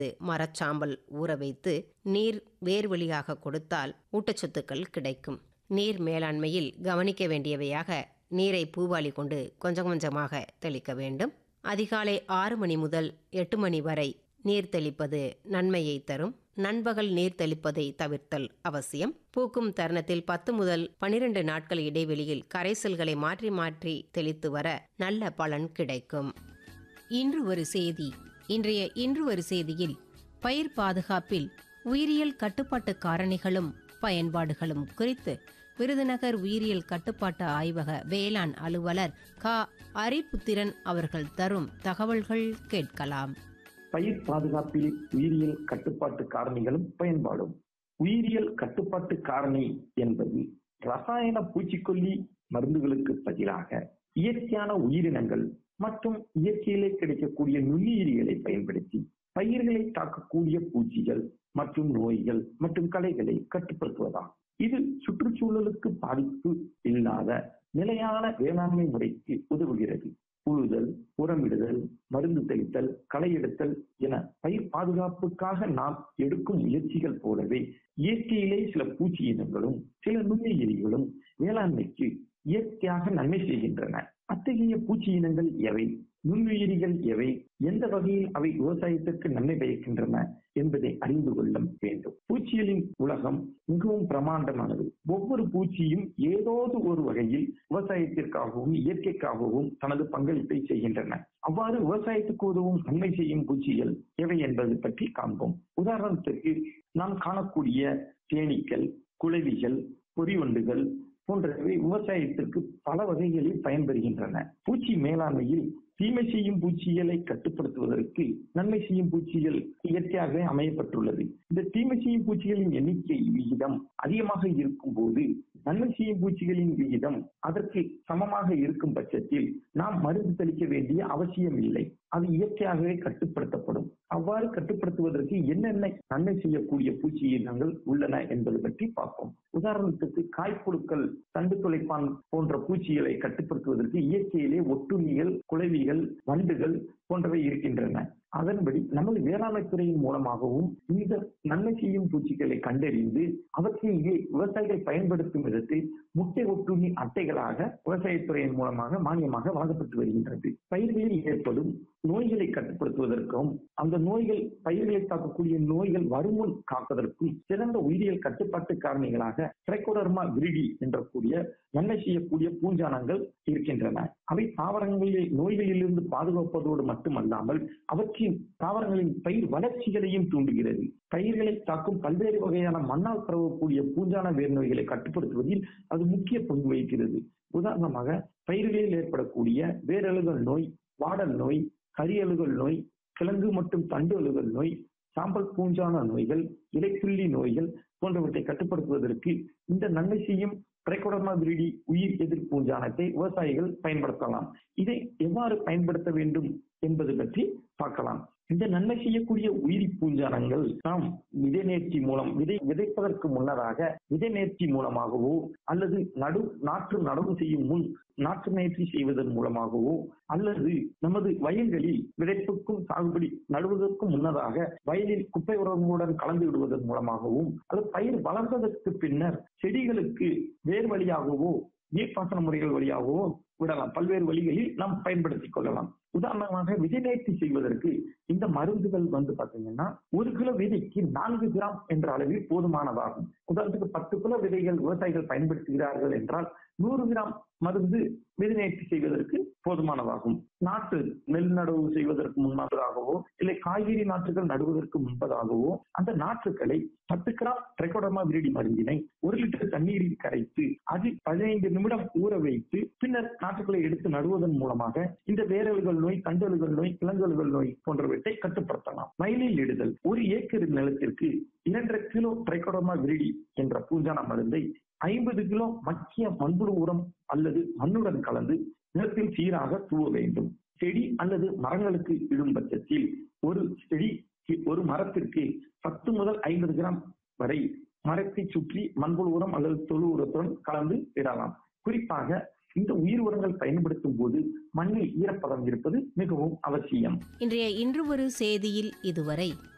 மரச்சாம்பல் ஊற வைத்து நீர் வேர் வழியாக கொடுத்தால் ஊட்டச்சத்துக்கள் கிடைக்கும் நீர் மேலாண்மையில் கவனிக்க வேண்டியவையாக நீரை பூவாளி கொண்டு கொஞ்சம் கொஞ்சமாக தெளிக்க வேண்டும் அதிகாலை ஆறு மணி முதல் எட்டு மணி வரை நீர் தெளிப்பது நன்மையை தரும் நண்பகல் நீர் தெளிப்பதை தவிர்த்தல் அவசியம் பூக்கும் தருணத்தில் பத்து முதல் பனிரெண்டு நாட்கள் இடைவெளியில் கரைசல்களை மாற்றி மாற்றி தெளித்து வர நல்ல பலன் கிடைக்கும் இன்று ஒரு செய்தி இன்றைய இன்று ஒரு செய்தியில் பயிர் பாதுகாப்பில் உயிரியல் கட்டுப்பாட்டு காரணிகளும் பயன்பாடுகளும் குறித்து விருதுநகர் உயிரியல் கட்டுப்பாட்டு ஆய்வக வேளாண் அலுவலர் க அரிபுத்திரன் அவர்கள் தரும் தகவல்கள் கேட்கலாம் பயிர் பாதுகாப்பில் உயிரியல் கட்டுப்பாட்டு காரணிகளும் பயன்பாடும் உயிரியல் கட்டுப்பாட்டு காரணி என்பது ரசாயன பூச்சிக்கொல்லி மருந்துகளுக்கு பதிலாக இயற்கையான உயிரினங்கள் மற்றும் இயற்கையிலே கிடைக்கக்கூடிய நுண்ணுயிரிகளை பயன்படுத்தி பயிர்களை தாக்கக்கூடிய பூச்சிகள் மற்றும் நோய்கள் மற்றும் களைகளை கட்டுப்படுத்துவதாகும் இது சுற்றுச்சூழலுக்கு பாதிப்பு இல்லாத நிலையான வேளாண்மை முறைக்கு உதவுகிறது உழுதல் உரமிடுதல் மருந்து தெளித்தல் களை எடுத்தல் என பயிர் பாதுகாப்புக்காக நாம் எடுக்கும் முயற்சிகள் போலவே இயற்கையிலே சில பூச்சி இனங்களும் சில நுண்ணுயிரிகளும் வேளாண்மைக்கு இயற்கையாக நன்மை செய்கின்றன அத்தகைய பூச்சி இனங்கள் எவை நுண்ணுயிரிகள் எவை எந்த வகையில் அவை விவசாயத்திற்கு நன்மை பயக்கின்றன என்பதை அறிந்து கொள்ள வேண்டும் பூச்சிகளின் உலகம் மிகவும் பிரமாண்டமானது ஒவ்வொரு பூச்சியும் ஏதோது ஒரு வகையில் விவசாயத்திற்காகவும் இயற்கைக்காகவும் தனது பங்களிப்பை செய்கின்றன அவ்வாறு விவசாயத்துக்கு உதவும் நன்மை செய்யும் பூச்சிகள் எவை என்பது பற்றி காண்போம் உதாரணத்திற்கு நாம் காணக்கூடிய தேனீக்கள் குளவிகள் பொறிவண்டுகள் போன்றவை விவசாயத்திற்கு பல வகைகளில் பயன்பெறுகின்றன பூச்சி மேலாண்மையில் தீமை செய்யும் பூச்சிகளை கட்டுப்படுத்துவதற்கு நன்மை செய்யும் பூச்சிகள் இயற்கையாகவே அமையப்பட்டுள்ளது இந்த தீமை செய்யும் பூச்சிகளின் எண்ணிக்கை விகிதம் அதிகமாக இருக்கும் போது நன்மை செய்யும் பூச்சிகளின் விகிதம் அதற்கு சமமாக இருக்கும் பட்சத்தில் நாம் மருந்து தெளிக்க வேண்டிய அவசியம் இல்லை அது இயற்கையாகவே கட்டுப்படுத்தப்படும் அவ்வாறு கட்டுப்படுத்துவதற்கு என்னென்ன நன்மை செய்யக்கூடிய பூச்சி இனங்கள் உள்ளன என்பது பற்றி பார்ப்போம் உதாரணத்துக்கு காய்ப்புழுக்கள் தண்டு துளைப்பான் போன்ற பூச்சிகளை கட்டுப்படுத்துவதற்கு இயற்கையிலே ஒட்டுண்ணிகள் குளவிகள் வண்டுகள் போன்றவை இருக்கின்றன அதன்படி நமது வேளாண்மை துறையின் மூலமாகவும் இந்த நன்மை செய்யும் பூச்சிகளை கண்டறிந்து அவற்றை இங்கே விவசாயிகள் பயன்படுத்தும் விதத்தில் முட்டை ஒட்டுண்ணி அட்டைகளாக விவசாயத்துறையின் மூலமாக மானியமாக வழங்கப்பட்டு வருகின்றது பயிர்களில் ஏற்படும் நோய்களை கட்டுப்படுத்துவதற்கும் அந்த நோய்கள் பயிர்களை தாக்கக்கூடிய நோய்கள் வருமுன் காப்பதற்கும் சிறந்த உயிரியல் கட்டுப்பாட்டு காரணிகளாக திரைக்கோடர்மா விரிடி என்ற கூடிய நன்மை செய்யக்கூடிய பூஞ்சானங்கள் இருக்கின்றன அவை தாவரங்களில் நோய்களிலிருந்து பாதுகாப்பதோடு மட்டுமல்லாமல் அவற்றின் தாவரங்களின் பயிர் வளர்ச்சிகளையும் தூண்டுகிறது பயிர்களை தாக்கும் பல்வேறு வகையான மண்ணால் பரவக்கூடிய பூஞ்சான வேர் நோய்களை கட்டுப்படுத்துவதில் அது முக்கிய பங்கு வகிக்கிறது உதாரணமாக பயிர்களில் ஏற்படக்கூடிய வேரழுகல் நோய் வாடல் நோய் கரியழுகல் நோய் கிழங்கு மற்றும் தண்டு அழுகல் நோய் சாம்பல் பூஞ்சான நோய்கள் இலைப்புள்ளி நோய்கள் போன்றவற்றை கட்டுப்படுத்துவதற்கு இந்த நன்மை செய்யும் பிரைகோடர்மா விரிடி உயிர் எதிர் பூஞ்சானத்தை விவசாயிகள் பயன்படுத்தலாம் இதை எவ்வாறு பயன்படுத்த வேண்டும் என்பது பற்றி பார்க்கலாம் இந்த நன்மை செய்யக்கூடிய உயிரி பூஞ்சானங்கள் நாம் விதை நேர்ச்சி மூலம் விதை விதைப்பதற்கு முன்னதாக விதை நேர்ச்சி மூலமாகவோ அல்லது நடு நாற்று நடவு செய்யும் முன் நாற்று நேர்ச்சி செய்வதன் மூலமாகவோ அல்லது நமது வயல்களில் விதைப்புக்கும் சாகுபடி நடுவதற்கும் முன்னதாக வயலில் குப்பை உரங்களுடன் கலந்து விடுவதன் மூலமாகவும் அல்லது பயிர் வளர்ந்ததற்கு பின்னர் செடிகளுக்கு வேர் வழியாகவோ நீர்ப்பாசன முறைகள் வழியாகவோ விடலாம் பல்வேறு வழிகளில் நாம் பயன்படுத்திக் கொள்ளலாம் உதாரணமாக விதை நேர்த்தி செய்வதற்கு இந்த மருந்துகள் வந்து பாத்தீங்கன்னா ஒரு கிலோ விதைக்கு நான்கு கிராம் என்ற அளவில் போதுமானதாகும் உதாரணத்துக்கு பத்து கிலோ விதைகள் விவசாயிகள் பயன்படுத்துகிறார்கள் என்றால் நூறு கிராம் மருந்து விதை நேர்த்தி செய்வதற்கு போதுமானதாகும் நாட்டு நெல் நடவு செய்வதற்கு முன்னதாகவோ இல்லை காய்கறி நாற்றுகள் நடுவதற்கு முன்பதாகவோ அந்த நாற்றுகளை பத்து கிராம் ட்ரைகோடர்மா விரிடி மருந்தினை ஒரு லிட்டர் தண்ணீரில் கரைத்து அது பதினைந்து நிமிடம் ஊற வைத்து பின்னர் நாற்றுகளை எடுத்து நடுவதன் மூலமாக இந்த வேரல்கள் நோய் கண்டலுகள் நோய் கிழங்கல்கள் நோய் போன்றவற்றை கட்டுப்படுத்தலாம் வயலில் இடுதல் ஒரு ஏக்கர் நிலத்திற்கு இரண்டரை கிலோ ட்ரைகோடர்மா விரிடி என்ற பூஞ்சான மருந்தை ஐம்பது கிலோ மக்கிய மண்புழு உரம் அல்லது மண்ணுடன் கலந்து நிலத்தில் சீராக தூவ வேண்டும் செடி அல்லது மரங்களுக்கு இடும் பட்சத்தில் ஒரு செடி ஒரு மரத்திற்கு பத்து முதல் ஐம்பது கிராம் வரை மரத்தை சுற்றி மண்புழு உரம் அல்லது தொழு உரத்துடன் கலந்து இடலாம் குறிப்பாக இந்த உயிர் உரங்கள் பயன்படுத்தும் போது மண்ணில் ஈரப்பதம் இருப்பது மிகவும் அவசியம் இன்றைய இன்று ஒரு செய்தியில் இதுவரை